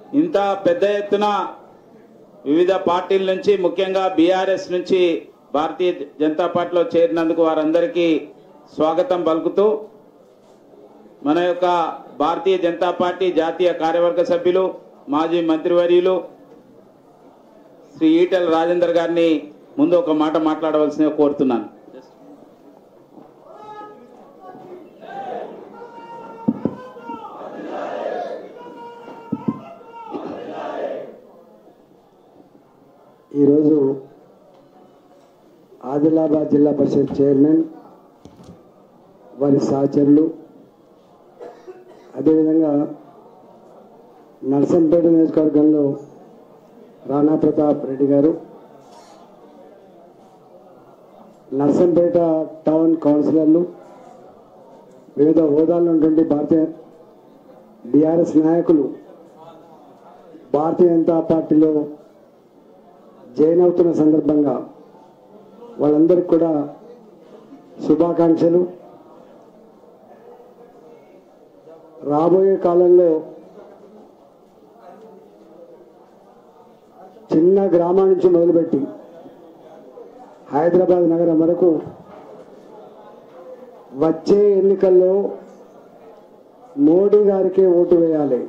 ఇంత పెద్ద ఎత్తున వివిధ పార్టీల నుంచి ముఖ్యంగా బీఆర్ఎస్ నుంచి భారతీయ జనతా పార్టీలో చేరినందుకు వారందరికీ స్వాగతం పలుకుతూ మన యొక్క భారతీయ జనతా పార్టీ జాతీయ కార్యవర్గ సభ్యులు మాజీ మంత్రివర్యులు శ్రీ ఈటెల రాజేందర్ గారిని ముందు ఒక మాట మాట్లాడవలసిందిగా కోరుతున్నాను ఈరోజు ఆదిలాబాద్ జిల్లా పరిషత్ చైర్మన్ వారి సహచరులు అదేవిధంగా నర్సంపేట నియోజకవర్గంలో రాణా ప్రతాప్ రెడ్డి గారు నర్సంపేట టౌన్ కౌన్సిలర్లు వివిధ హోదాల్లో ఉన్నటువంటి భారతీయ బీఆర్ఎస్ నాయకులు భారతీయ జనతా పార్టీలో జాయిన్ అవుతున్న సందర్భంగా వాళ్ళందరికీ కూడా శుభాకాంక్షలు రాబోయే కాలంలో చిన్న గ్రామం నుంచి మొదలుపెట్టి హైదరాబాద్ నగరం వరకు వచ్చే ఎన్నికల్లో మోడీ గారికే ఓటు వేయాలి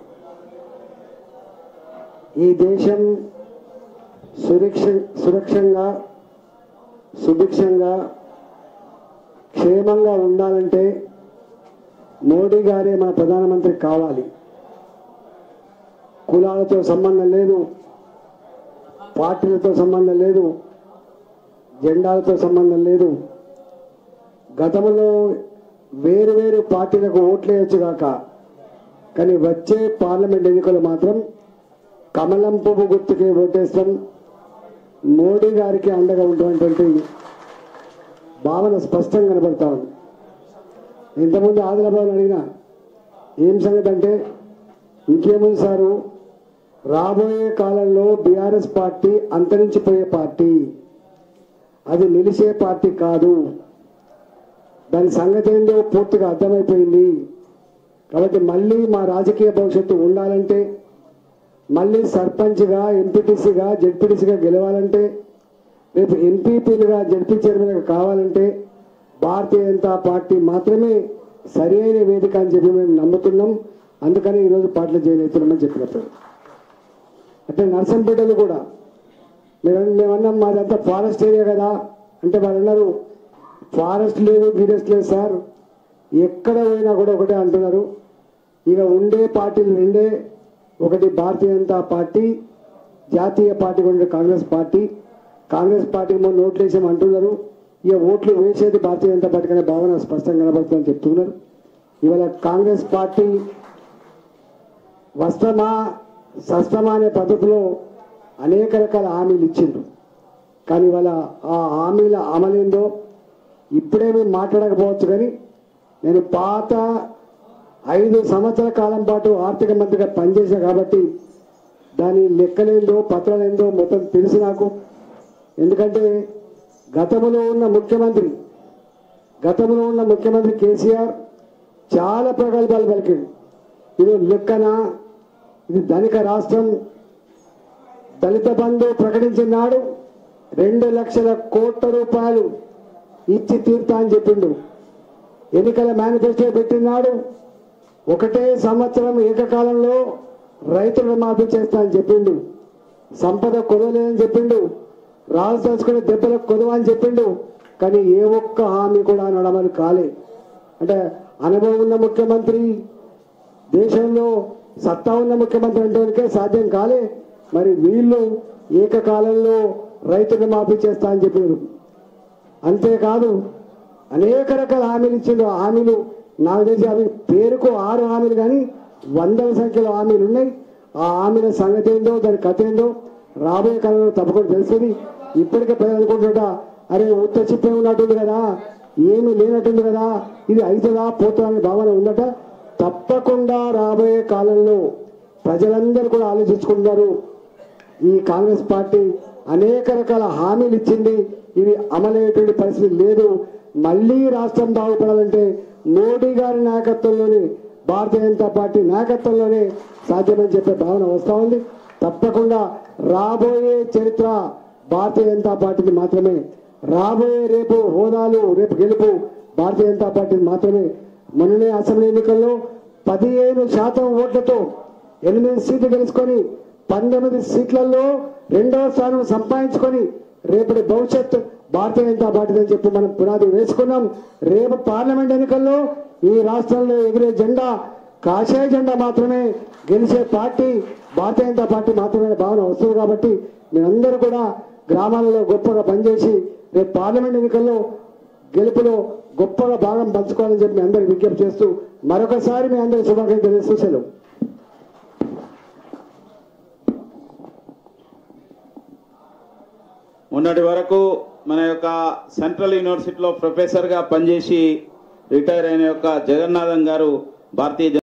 ఈ దేశం సురక్ష సురక్షంగా సుభిక్షంగా క్షేమంగా ఉండాలంటే మోడీ గారే మన ప్రధానమంత్రి కావాలి కులాలతో సంబంధం లేదు పార్టీలతో సంబంధం లేదు జెండాలతో సంబంధం లేదు గతంలో వేరు వేరు పార్టీలకు ఓట్లేయచ్చు కాక కానీ వచ్చే పార్లమెంట్ ఎన్నికలు మాత్రం కమలం పువ్వు గుర్తుకే ఓటేస్తాం మోడీ గారికి అండగా ఉన్నటువంటి భావన స్పష్టంగా కనబడతా ఉంది ఇంతకుముందు ఆదిలాబాద్ అడిగిన ఏం సంగతి అంటే ఇంకేముంది సారు రాబోయే కాలంలో బీఆర్ఎస్ పార్టీ అంతరించిపోయే పార్టీ అది నిలిచే పార్టీ కాదు దాని సంగతి ఏందో పూర్తిగా అర్థమైపోయింది కాబట్టి మళ్ళీ మా రాజకీయ భవిష్యత్తు ఉండాలంటే మళ్ళీ సర్పంచ్గా ఎంపీటీసీగా జడ్పీటీసీగా గెలవాలంటే రేపు ఎంపీపీలుగా జడ్పీ చైర్మన్గా కావాలంటే భారతీయ జనతా పార్టీ మాత్రమే సరి అయిన వేదిక అని చెప్పి మేము నమ్ముతున్నాం అందుకని ఈరోజు పార్టీలో జాయిన్ అవుతున్నామని చెప్పినప్పుడు అంటే నర్సంపేటలో కూడా మీరు మేమన్నాం మాదంతా ఫారెస్ట్ ఏరియా కదా అంటే వాళ్ళు అన్నారు ఫారెస్ట్ లేదు గీరెస్ట్ లేదు సార్ ఎక్కడ పోయినా కూడా ఒకటే అంటున్నారు ఇక ఉండే పార్టీలు రెండే ఒకటి భారతీయ జనతా పార్టీ జాతీయ పార్టీ ఉండే కాంగ్రెస్ పార్టీ కాంగ్రెస్ పార్టీకి మొన్న ఓట్లు వేసాం అంటున్నారు ఇక ఓట్లు వేసేది భారతీయ జనతా పార్టీ అనే భావన స్పష్టంగా కనబడుతుందని చెప్తున్నారు ఇవాళ కాంగ్రెస్ పార్టీ వస్త్రమా సస్త్రమా అనే పద్ధతిలో అనేక రకాల హామీలు ఇచ్చిండ్రు కానీ ఇవాళ ఆ హామీల అమలేందో ఇప్పుడే మేము మాట్లాడకపోవచ్చు కానీ నేను పాత ఐదు సంవత్సరాల కాలం పాటు ఆర్థిక మంత్రిగా పనిచేసా కాబట్టి దాని లెక్కలేందో పత్రాలేందో మొత్తం తెలుసు నాకు ఎందుకంటే గతంలో ఉన్న ముఖ్యమంత్రి గతంలో ఉన్న ముఖ్యమంత్రి కేసీఆర్ చాలా ప్రగల్భాలు పలికాడు ఇది లెక్కన ఇది ధనిక రాష్ట్రం దళిత బంధు ప్రకటించిన నాడు రెండు లక్షల కోట్ల రూపాయలు ఇచ్చి తీర్తా అని చెప్పిండు ఎన్నికల మేనిఫెస్టో పెట్టినాడు ఒకటే సంవత్సరం ఏకకాలంలో రైతులను మాఫీ చేస్తా అని చెప్పిండు సంపద కొదవలేదని చెప్పిండు రాజు తెలుసుకునే దెబ్బలకు కొదవ అని చెప్పిండు కానీ ఏ ఒక్క హామీ కూడా నడమని కాలే అంటే అనుభవం ఉన్న ముఖ్యమంత్రి దేశంలో సత్తా ఉన్న ముఖ్యమంత్రి అంటే సాధ్యం కాలే మరి వీళ్ళు ఏకకాలంలో రైతులను మాఫీ చేస్తా అని చెప్పారు అంతేకాదు అనేక రకాల హామీలు ఇచ్చిండు ఆ హామీలు నాకు తెలిసి అవి పేరుకు ఆరు హామీలు కానీ వందల సంఖ్యలో హామీలు ఉన్నాయి ఆ హామీల సంగతి ఏందో దాని కథ ఏందో రాబోయే కాలంలో తప్పకుండా తెలుస్తుంది ఇప్పటికే ప్రజలు అనుకుంటుంట అరే ఉత్త చిప్పే ఉన్నట్టుంది కదా ఏమీ లేనట్టుంది కదా ఇది అవుతుందా పోతుందా అనే భావన ఉందట తప్పకుండా రాబోయే కాలంలో ప్రజలందరూ కూడా ఆలోచించుకుంటున్నారు ఈ కాంగ్రెస్ పార్టీ అనేక రకాల హామీలు ఇచ్చింది ఇవి అమలయ్యేటువంటి పరిస్థితి లేదు మళ్ళీ రాష్ట్రం బాగుపడాలంటే మోడీ గారి నాయకత్వంలోనే భారతీయ జనతా పార్టీ నాయకత్వంలోనే సాధ్యమని చెప్పే భావన వస్తూ ఉంది తప్పకుండా రాబోయే చరిత్ర భారతీయ జనతా పార్టీని మాత్రమే రాబోయే రేపు హోదాలు రేపు గెలుపు భారతీయ జనతా పార్టీని మాత్రమే మొన్ననే అసెంబ్లీ ఎన్నికల్లో పదిహేను శాతం ఓట్లతో ఎనిమిది సీట్లు గెలుచుకొని పంతొమ్మిది సీట్లలో రెండవ స్థానం సంపాదించుకొని రేపటి భవిష్యత్ భారతీయ జనతా పార్టీ అని చెప్పి మనం పునాది వేసుకున్నాం రేపు పార్లమెంట్ ఎన్నికల్లో ఈ రాష్ట్రంలో ఎగిరే జెండా కాషాయ జెండా మాత్రమే గెలిచే పార్టీ భారతీయ జనతా పార్టీ మాత్రమే భావన వస్తుంది కాబట్టి మీరందరూ కూడా గ్రామాలలో గొప్పగా పనిచేసి రేపు పార్లమెంట్ ఎన్నికల్లో గెలుపులో గొప్పగా భాగం పంచుకోవాలని చెప్పి మీ అందరికి విజ్ఞప్తి చేస్తూ మరొకసారి మీ అందరి శుభాకాంక్షలు తెలియజేస్తూ సెలవు మొన్నటి వరకు మన యొక్క సెంట్రల్ యూనివర్సిటీలో ప్రొఫెసర్గా పనిచేసి రిటైర్ అయిన యొక్క జగన్నాథం గారు భారతీయ